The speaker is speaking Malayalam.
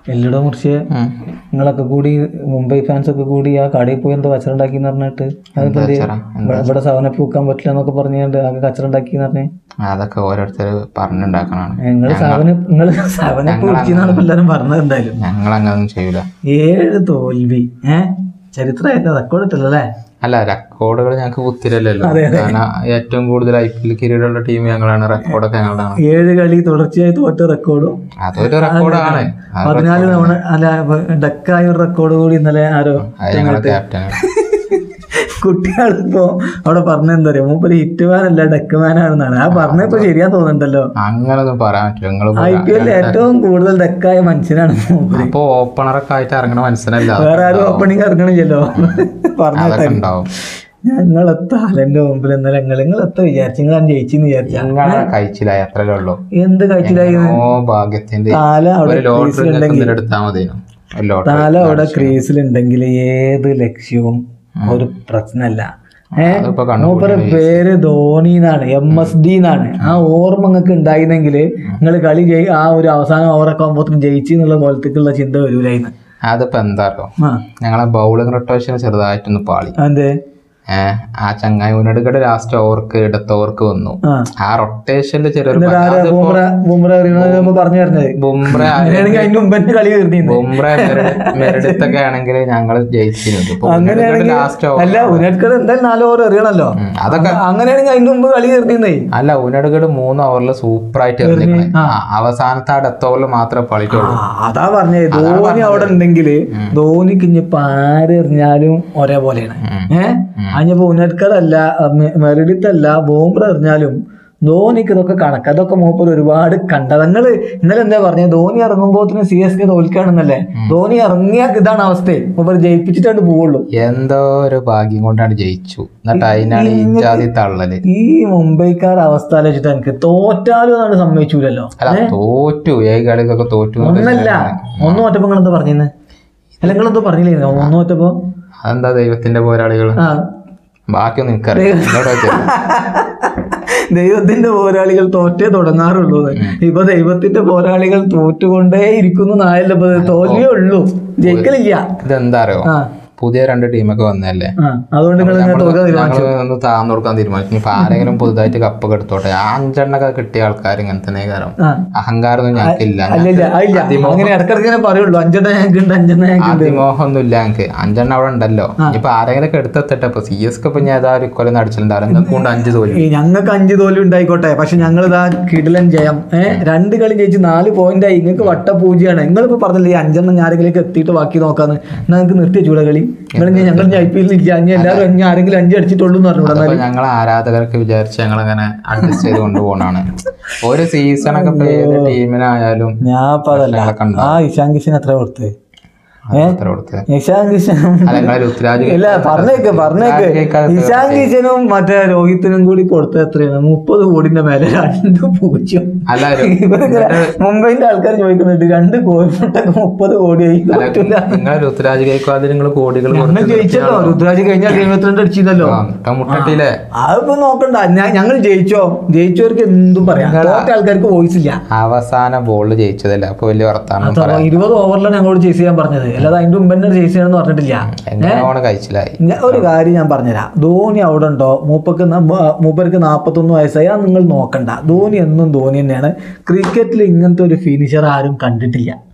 എല്ലടോ മുറിച്ച് ഉം. നിങ്ങളൊക്കെ കൂടി മുംബൈ ഫാൻസ് ഒക്കെ കൂടി ആ കടയിൽ പോയി എന്തോ കച്ചറ ഉണ്ടാക്കി എന്ന് പറഞ്ഞിട്ട് അതിപ്പോ എന്ത് കച്ചറ? ഇവിടെ- ഇവിടെ സവനപ്പ് വെക്കാൻ പറ്റില്ല എന്നൊക്കെ പറഞ്ഞുകൊണ്ട് ആകെ കച്ചറ ഉണ്ടാക്കി എന്ന് പറഞ്ഞേ അതൊക്കെ ഓരോരുത്തർ പറഞ്ഞുണ്ടാക്കണാണ് നിങ്ങൾ സവന നിങ്ങൾ സവനപ്പ് കുടിച്ചെന്നാണ് എല്ലാവരും പറഞ്ഞത് എന്തായാലും ഞങ്ങൾ അങ്ങനൊന്നും ചെയ്യൂല ഏഴ് തോൽവി ഏഹ് ചരിത്രമായിട്ട് റെക്കോർഡ് ഇട്ടല്ലേ അല്ല റെക്കോർഡുകൾ ഞങ്ങൾക്ക് കുത്തിരല്ലല്ലോ കാരണം ഏറ്റവും കൂടുതൽ ഐ പി എൽ കിരീടമുള്ള ടീം ഞങ്ങളാണ് റെക്കോർഡൊക്കെ ഞങ്ങളാണ് ഏഴ് കളി തുടർച്ചയായി തോറ്റ റെക്കോർഡും അതൊരു റെക്കോർഡാണ് പതിനാല് തവണ അല്ല ഡക്കായ ഒരു റെക്കോർഡ് കൂടി ഇന്നലെ ആരോ അത് ഞങ്ങളുടെ ക്യാപ്റ്റൻ കുട്ടികളിപ്പോ അവിടെ പറഞ്ഞ എന്താ പറയാ മൂപ്പര് ഹിറ്റ്മാനല്ല ഡെക്ക്മാനാണെന്നാണ് ആ പറഞ്ഞപ്പോ ശരിയാ തോന്നുന്നുണ്ടല്ലോ അങ്ങനൊന്നും പറയാൻ പറ്റില്ല നിങ്ങൾ ഐ പി എല്ലിൽ ഏറ്റവും കൂടുതൽ ഡെക്കായ മനുഷ്യനാണ് മൂപ്പര് അപ്പൊ ഓപ്പണറൊക്കെ ആയിട്ട് ഇറങ്ങണ മനസ്സിലല്ല വേറെ ആരും ഓപ്പണിങ് ഇറങ്ങണില്ലല്ലോ പറഞ്ഞ അതൊക്കെ ഉണ്ടാവും ഞങ്ങളെത്ത ഹാലന്റെ മുമ്പിൽ ഇന്നലെ നിങ്ങൾ നിങ്ങളെത്ത വിചാരിച്ചു നിങ്ങൾ ജയിച്ചെന്ന് വിചാരിച്ച ഞങ്ങളെ കഴിച്ചില്ല അത്രേ ഉള്ളൂ എന്ത് കഴിച്ചില്ലായി ഓ ഭാഗ്യത്തിന്റെ താല അവിടെ ഒരു ലോട്ടറി എന്തെങ്കിലും എടുത്താൽ മതി ഒരു ലോട്ടറി താല അവിടെ ക്രീസിലുണ്ടെങ്കിൽ ഏത് ലക്ഷ്യവും ഒരു പ്രശ്നമല്ല ഏഹ് അതിപ്പോ കണ്ടു മൂപ്പരെ പേര് ധോണി എന്നാണ് എം എസ് ഡി എന്നാണ് ആ ഓർമ്മ നിങ്ങൾക്ക് ഉണ്ടായിരുന്നെങ്കിൽ നിങ്ങൾ കളി ജയി ആ ഒരു അവസാനം ഓവറൊക്കെ ആകുമ്പോഴത്തേക്കും ജയിച്ചു എന്നുള്ള പോലത്തേക്കുള്ള ചിന്ത വരൂലായിരുന്നു അതിപ്പോ എന്താ അറിയോ ആ ഞങ്ങളെ ബൗളിംഗ് റൊട്ടേഷൻ ചെറുതായിട്ടൊന്ന് പാളി അതെ ഏഹ് ആ ചങ്ങായി ഉനടുക്കടെ ലാസ്റ്റ് ഓവർക്ക് ഇടത്ത ഓവർക്ക് വന്നു ആ ആ റൊട്ടേഷനിൽ ചെറിയൊരു എന്നിട്ട് ആരാ ബൂമ്ര ബൂമ്ര എറിയണത് നമ്മൾ പറഞ്ഞു തരുന്നത് ബുംറ അങ്ങനെയാണെങ്കിൽ അതിന്റെ മുമ്പ് തന്നെ കളി തീർന്നിരുന്നു ബുംറ മെരടുത്തൊക്കെ ആണെങ്കിൽ ഞങ്ങൾ ജയിച്ചിരുന്നു ഇപ്പൊ അങ്ങനെയാണെങ്കിൽ ലാസ്റ്റ് അല്ല ഉനട്കർ എന്തായാലും നാല് ഓവർ എറിയണല്ലോ അതൊക്കെ അങ്ങനെയാണെങ്കിൽ അതിന്റെ മുമ്പ് കളി തീർന്നിരുന്നേ അല്ല ഉനടുകട് മൂന്ന് ഓവറിൽ സൂപ്പർ ആയിട്ട് എറിഞ്ഞിരിക്കണേ അവസാനത്തെ ആ ഡെത്ത് ഓവറിൽ മാത്രമേ പളിക്കുള്ളൂ ആ, അതാ പറഞ്ഞത് ധോണി അവിടെ ഉണ്ടെങ്കിൽ ധോണിക്ക് ഇനിയിപ്പോ ആര് എറിഞ്ഞാലും ഒരേപോലെയാണ് ഏഹ് അതിപ്പോ ഉനട്കർ അല്ല മെറിഡിത്ത് അല്ല ബോംബ്ര എറിഞ്ഞാലും ധോണിക്ക് ഇതൊക്കെ കണക്ക് അതൊക്കെ മൂപ്പർ ഒരുപാട് കണ്ടത് നിങ്ങള് ഇന്നലെ എന്താ പറഞ്ഞത് ധോണി ഇറങ്ങുമ്പോത്തിന് സി എസ് കെ തോൽക്കാണെന്നല്ലേ ധോണി ഇറങ്ങിയ ഇതാണ് അവസ്ഥ മൂപ്പർ ജയിപ്പിച്ചിട്ടാണ്ട് പോവുള്ളൂ എന്തോ ഒരു ഭാഗ്യം കൊണ്ടാണ് ജയിച്ചു എന്നിട്ട് അതിനാണ് ഈ ജാതി തള്ളല് ഈ മുംബൈക്കാർ അവസ്ഥ ആലോചിച്ചിട്ട് എനിക്ക് തോറ്റാലും എന്നാണ് സമ്മതിച്ചൂലല്ലോ അല്ല തോറ്റു ഏഴ് കളിക്കൊക്കെ തോറ്റു എന്ന് ഒന്നല്ല ഒന്നും ഒറ്റപ്പോ നിങ്ങൾ എന്താ പറഞ്ഞിരുന്നു അല്ല നിങ്ങളെന്തോ പറഞ്ഞില്ലേ ഒന്നും ഒറ്റപ്പോ അതെന്താ ദൈവത്തിന്റെ പോരാളികൾ ആ ബാക്കിയൊന്നും എനിക്കറിയാം എന്നോട് ചോദിച്ചോ. ദൈവത്തിന്റെ പോരാളികൾ തോറ്റേ തുടങ്ങാറുള്ളൂ എന്ന്. ഇപ്പൊ ദൈവത്തിന്റെ പോരാളികൾ തോറ്റുകൊണ്ടേ ഇരിക്കുന്നു നായല്ല ഇപ്പൊ തോൽവിയേ ഉള്ളൂ ജയിക്കലില്ല ഇതെന്താ അറിയോ ആ പുതിയ രണ്ട് ടീമൊക്കെ വന്നതല്ലേ ആ അതുകൊണ്ട് നിങ്ങൾ ഇങ്ങനെ തോൽക്കാൻ തീരുമാനിച്ചു ഞങ്ങൾ ഒന്ന് താന്നു കൊടുക്കാൻ തീരുമാനിച്ചു ഇനിയിപ്പോ ആരെങ്കിലും പുതുതായിട്ട് കപ്പൊക്കെ എടുത്തോട്ടെ ആ അഞ്ചെണ്ണൊക്കെ കിട്ടിയ ആൾക്കാർ ഇങ്ങനെ തന്നെ കാരണം ആ അഹങ്കാരമൊന്നും ഞങ്ങൾക്കില്ല അല്ല ഇല്ല ആ, ഇല്ല അങ്ങനെ ഇടക്കിടക്ക് ഇങ്ങനെ പറയുള്ളൂ അഞ്ചെണ്ണം ഞങ്ങൾക്ക് ഉണ്ട് അഞ്ചെണ്ണം ഞങ്ങൾക്ക് ഉണ്ട് അതിമോഹമൊന്നും ഇല്ല ഞങ്ങൾക്ക് അഞ്ചെണ്ണം അവിടെ ഉണ്ടല്ലോ ഇപ്പൊ ആരെങ്കിലും ഒക്കെ എടുത്തെത്തട്ടെ ഇപ്പൊ സി എസ് ഇപ്പൊ ഞാൻ ഏതാ ഒരു കൊല്ലം അടിച്ചിട്ടുണ്ടാവും നിങ്ങൾക്ക് കൊണ്ട് അഞ്ച് തോൽവി ഈ ഞങ്ങൾക്ക് അഞ്ച് തോൽവി ഉണ്ടായിക്കോട്ടെ പക്ഷെ ഞങ്ങൾ ഇതാ കിടിലൻ ജയം ഏഹ് രണ്ട് കളി ജയിച്ച് നാല് പോയിന്റ് ആയി നിങ്ങൾക്ക് വട്ടപൂജയാണ് നിങ്ങളിപ്പോ പറഞ്ഞില്ലേ ഈ അഞ്ചെണ്ണം ഞാൻ ആരെങ്കിലും എത്തിയിട്ട് ബാക്കി നോക്കാന്ന് എന്നാ നിങ്ങൾക്ക് നിർത്തിയ ചൂട കളി നിങ്ങൾ ഞങ്ങൾ ഐ പി എല്ലിൽ ഇല്ല ഇനി എല്ലാവരും ഇനി ആരെങ്കിലും അഞ്ച് അടിച്ചിട്ടുള്ളൂ എന്ന് പറഞ്ഞു അപ്പൊ ഞങ്ങൾ ആരാധകർക്ക് വിചാരിച്ച് ഞങ്ങൾ അങ്ങനെ അഡ്ജസ്റ്റ് ചെയ്ത് കൊണ്ടുപോകണാണ് ഒരു സീസണൊക്കെ ഇപ്പൊ ഏത് ടീമിനായാലും ഞാൻ ഇപ്പൊ അതല്ല പ്രശ്നങ്ങളൊക്കെ ഉണ്ടാവും. ആ ഇഷാൻ കിഷൻ എത്ര കൊടുത്ത് അത്ര കൊടുത്ത് ഇഷാൻ കിഷൻ അല്ല നിങ്ങളെ ഋതുരാജ് ഇല്ല പറഞ്ഞേക്ക് പറഞ്ഞേക്ക് കേൾക്കാതെ ഇഷാൻ കിഷനും മറ്റേ രോഹിത്തിനും കൂടി കൊടുത്തത് എത്രയാണ് മുപ്പത് കോടിന്റെ മേലെ രണ്ട് പൂജ്യം അല്ല ഇവരിങ്ങനെ മുംബൈന്റെ ആൾക്കാർ ചോദിക്കുന്നുണ്ട് രണ്ട് കോഴിമുട്ടക്ക് മുപ്പത് കോടിയായി പറ്റൂല നിങ്ങളെ ഋതുരാജ് കേൾക്കാതെ നിങ്ങൾ കോടികൾ ഞങ്ങൾ ജയിച്ചല്ലോ രുദ്രാജ് കഴിഞ്ഞാൽ എഴുപത്തിരണ്ട് അടിച്ചില്ലല്ലോ മുട്ടട്ടിയില്ലേ അതിപ്പോ നോക്കണ്ട ഞാൻ- ഞങ്ങൾ ജയിച്ചോ ജയിച്ചവർക്ക് എന്തും പറയാം തോറ്റ ആൾക്കാർക്ക് വോയിസ് ഇല്ല അവസാന ബോളിൽ ജയിച്ചതല്ലേ അപ്പൊ വലിയ വർത്താനം അഥവാ ഇരുപത് ഓവറിലാണ് ഞങ്ങളോട് ചേസ് ചെയ്യാൻ പറഞ്ഞത് അല്ലാതെ അതിന്റെ മുമ്പ് തന്നെ ചേസ് ചെയ്യണമെന്ന് പറഞ്ഞിട്ടില്ല എങ്ങനെയാണ് കഴിച്ചില്ലായി ഞാൻ ഒരു കാര്യം ഞാൻ പറഞ്ഞുതരാം ധോനി അവിടെ ഉണ്ടോ മൂപ്പക്ക് ന- മൂ- മൂപ്പർക്ക് നാൽപ്പത്തൊന്ന് വയസ്സായി അത് നിങ്ങൾ നോക്കണ്ട ധോനി എന്നും ധോനി തന്നെയാണ് ക്രിക്കറ്റിൽ ഇങ്ങനത്തെ ഒരു ഫിനിഷർ ആരും കണ്ടിട്ടില്ല